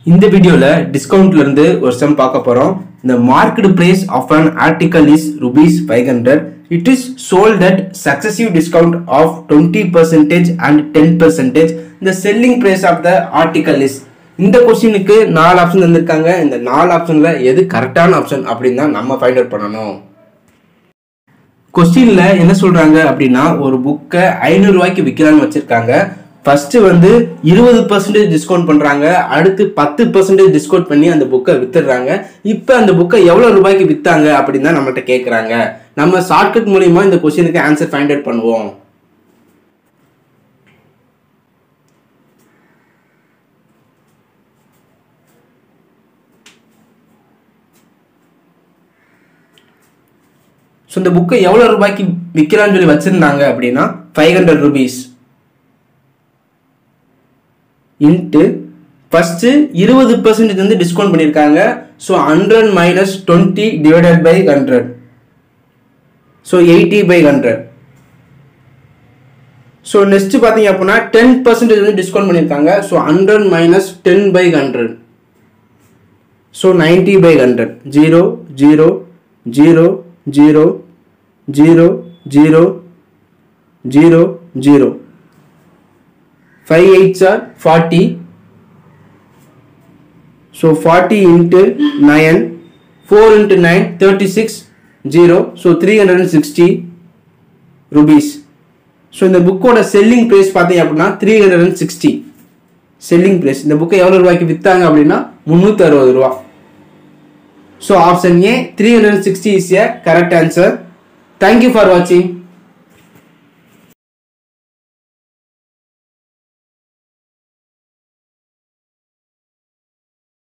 இந்த வீடியோல டிஸ்கவுண்ட்ல இருந்து ஒரு சம் பார்க்க போறோம் the market price of an article is rupees 500 it is sold at successive discount of 20 percentage and 10 percentage the selling price of the article is இந்த கொஸ்டினுக்கு நாலு ஆப்ஷன் தந்திருக்காங்க இந்த நாலு ஆப்ஷன்ல எது கரெக்டான ஆப்ஷன் அப்படின்னு தான் நம்ம ஃபைண்ட் அவுட் பண்ணணும் கொஸ்டின்ல என்ன சொல்றாங்க அப்படின்னா ஒரு புக்கை ஐநூறு ரூபாய்க்கு விற்கலான்னு வச்சிருக்காங்க ஃபர்ஸ்ட் வந்து இருபது பர்சன்டேஜ் டிஸ்கவுண்ட் பண்றாங்க அடுத்து பத்து பர்சன்டேஜ் டிஸ்கவுண்ட் பண்ணி அந்த புக்கை வித்துடுறாங்க இப்போ அந்த புக்கை எவ்வளவு ரூபாய்க்கு வித்தாங்க அப்படின்னு தான் நம்மகிட்ட கேட்குறாங்க நம்ம ஷார்ட்கட் மூலியமா இந்த கொஸ்டினுக்கு ஆன்சர் ஃபைண்ட் அவுட் பண்ணுவோம் ஸோ இந்த புக்கை எவ்வளோ ரூபாய்க்கு விற்கலாம்னு சொல்லி வச்சிருந்தாங்க அப்படின்னா five hundred rupees into first இருபது பர்சன்டேஜ் வந்து டிஸ்கவுண்ட் பண்ணியிருக்காங்க so hundred minus twenty divided by hundred so eighty by hundred so next பார்த்தீங்க அப்படின்னா டென் பர்சன்டேஜ் வந்து டிஸ்கவுண்ட் பண்ணியிருக்காங்க so hundred minus ten by hundred so ninety by hundred zero zero zero zero zero zero zero zero five eights are forty so forty into nine four into nine thirty six zero so three hundred and sixty rupees so இந்த புக்கோட selling price பார்த்தீங்க அப்படின்னா three hundred and sixty selling price இந்த புக்கை எவ்வளோ ரூபாய்க்கு விற்றாங்க அப்படின்னா முந்நூற்றி அறுபது ரூபா so option A three hundred sixty is A correct answer thank you for வாட்சிங்